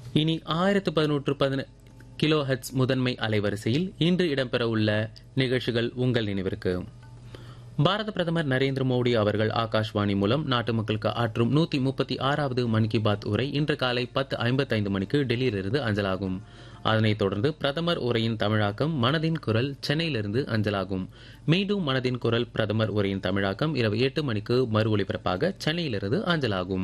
இனி ஆயிரத்து பதினொன்று பதின கிலோ ஹெட்ஸ் முதன்மை அலைவரிசையில் இன்று இடம்பெறவுள்ள நிகழ்ச்சிகள் உங்கள் நினைவிற்கு பாரத பிரதமர் நரேந்திர மோடி அவர்கள் ஆகாஷ்வாணி மூலம் நாட்டு மக்களுக்கு ஆற்றும் நூத்தி முப்பத்தி ஆறாவது மன் கி பாத் உரை இன்று காலை பத்து ஐம்பத்தைந்து மணிக்கு டெல்லியிலிருந்து அஞ்சலாகும் அதனைத் தொடர்ந்து பிரதமர் உரையின் தமிழாக்கம் மனதின் குரல் சென்னையிலிருந்து அஞ்சலாகும் மீண்டும் மனதின் குரல் பிரதமர் உரையின் தமிழாக்கம் இரவு எட்டு மணிக்கு மறு ஒலிபரப்பாக சென்னையிலிருந்து அஞ்சலாகும்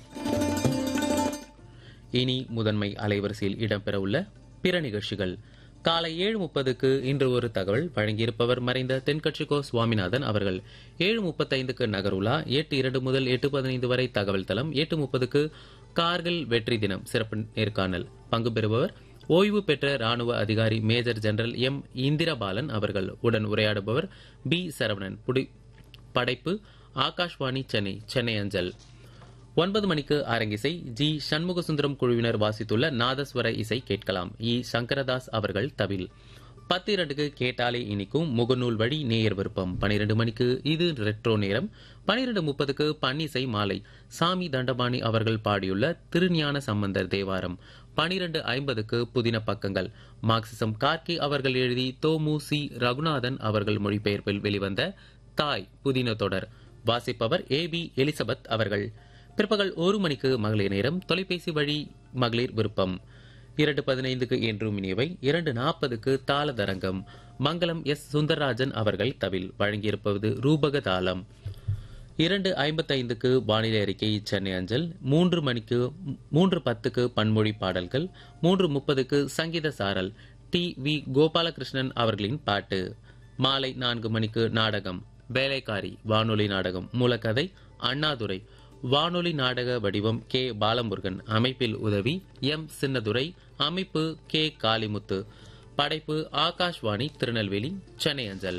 இனி முதன்மை அலைவரிசையில் இடம்பெறவுள்ள பிற நிகழ்ச்சிகள் காலை ஏழு முப்பதுக்கு இன்று ஒரு தகவல் வழங்கியிருப்பவர் மறைந்த தென்கட்சிக்கோ சுவாமிநாதன் அவர்கள் ஏழு முப்பத்தைந்துக்கு நகருலா எட்டு இரண்டு முதல் எட்டு பதினைந்து வரை தகவல் தளம் எட்டு முப்பதுக்கு கார்கில் வெற்றி தினம் சிறப்பு நேர்காணல் பங்கு பெறுபவர் ஓய்வு பெற்ற ராணுவ அதிகாரி மேஜர் ஜெனரல் எம் இந்திரபாலன் அவர்கள் உடன் உரையாடுபவர் பி சரவணன் புடி படைப்பு ஆகாஷ்வாணி சென்னை சென்னை அஞ்சல் ஒன்பது மணிக்கு அரங்கிசை ஜி சண்முகசுந்தரம் குழுவினர் வாசித்துள்ள நாதஸ்வர இசை கேட்கலாம் இ சங்கரதாஸ் அவர்கள் தவில் பத்து இரண்டுக்கு கேட்டாலே இனிக்கும் முகநூல் வழி நேயர் விருப்பம் பனிரெண்டு மணிக்கு இது ரெட்ரோ நேரம் பனிரெண்டு முப்பதுக்கு பன்னிசை மாலை சாமி தண்டபாணி அவர்கள் பாடியுள்ள திருஞான சம்பந்தர் தேவாரம் பனிரெண்டு ஐம்பதுக்கு புதின பக்கங்கள் மார்க்சிசம் கார்கி அவர்கள் எழுதி தோமு சி ரகுநாதன் அவர்கள் மொழிபெயர்ப்பில் வெளிவந்த தாய் புதின தொடர் வாசிப்பவர் ஏ பி எலிசபெத் அவர்கள் பிற்பகல் ஒரு மணிக்கு மகளிர் நேரம் தொலைபேசி வழி மகளிர் விருப்பம் இரண்டு பதினைந்துக்கு என்றும் இனியவை இரண்டு நாற்பதுக்கு தாளதரங்கம் மங்களம் எஸ் சுந்தரராஜன் அவர்கள் தவில் வழங்கியிருப்பது ரூபக தாளம் இரண்டு ஐம்பத்தைந்துக்கு வானிலை அறிக்கை சென்னை அஞ்சல் மூன்று மணிக்கு மூன்று பத்துக்கு பன்மொழி பாடல்கள் மூன்று முப்பதுக்கு சங்கீத சாரல் டி வி கோபாலகிருஷ்ணன் அவர்களின் பாட்டு மாலை நான்கு மணிக்கு நாடகம் வேலைக்காரி வானொலி நாடகம் மூலக்கதை அண்ணாதுரை வானொலி நாடக வடிவம் கே பாலமுருகன் அமைப்பில் உதவி எம் சின்னதுரை அமைப்பு கே காளிமுத்து படைப்பு ஆகாஷ்வாணி திருநெல்வேலி சென்னை அஞ்சல்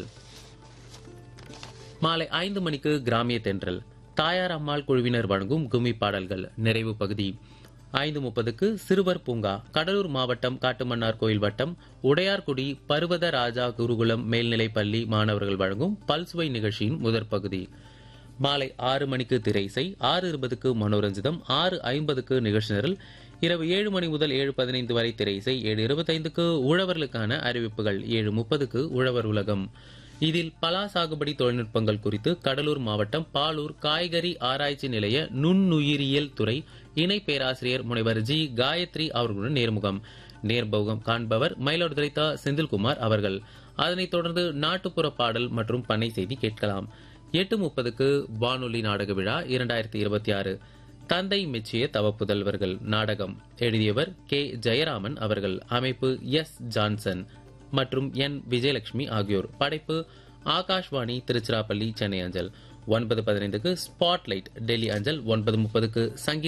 மாலை ஐந்து மணிக்கு கிராமிய தென்றல் தாயார் அம்மாள் குழுவினர் வழங்கும் கும்மி பாடல்கள் நிறைவு பகுதி ஐந்து முப்பதுக்கு சிறுவர் பூங்கா கடலூர் மாவட்டம் காட்டுமன்னார் கோயில் வட்டம் உடையார்குடி பர்வத ராஜா குருகுலம் மேல்நிலைப் பள்ளி மாணவர்கள் வழங்கும் பல்சுவை நிகழ்ச்சியின் முதற் பகுதி மாலை ஆறு மணிக்கு திரைசை ஆறு இருபதுக்கு மனோரஞ்சிதம் ஆறு ஐம்பதுக்கு நிகழ்ச்சி நிரல் இரவு ஏழு மணி முதல் ஏழு பதினைந்து வரை திரைசை ஏழு இருபத்தைந்துக்கு உழவர்களுக்கான அறிவிப்புகள் ஏழு முப்பதுக்கு உழவர் உலகம் இதில் பலா சாகுபடி தொழில்நுட்பங்கள் குறித்து கடலூர் மாவட்டம் பாலூர் காய்கறி ஆராய்ச்சி நிலைய நுண்ணுயிரியல் துறை இணை பேராசிரியர் முனைவர் ஜி காயத்ரி அவர்களுடன் நேர்முகம் நேர்முகம் காண்பவர் மயிலாடுதுறை தா செந்தில்குமார் அவர்கள் அதனைத் தொடர்ந்து நாட்டுப்புற பாடல் மற்றும் பண்ணை செய்தி கேட்கலாம் எட்டு முப்பதுக்கு வானொலி நாடக விழா இரண்டாயிரத்தி இருபத்தி ஆறு தந்தை மெச்சிய தவப்புதல்வர்கள் நாடகம் எழுதியவர் கே ஜெயராமன் அவர்கள் அமைப்பு எஸ் ஜான்சன் மற்றும் என் விஜயலட்சுமி ஆகியோர் படைப்பு ஆகாஷ்வாணி திருச்சிராப்பள்ளி சென்னை அஞ்சல் ஒன்பது பதினைந்துக்கு ஸ்பாட்லைட் டெல்லி அஞ்சல் ஒன்பது முப்பதுக்கு சங்கீத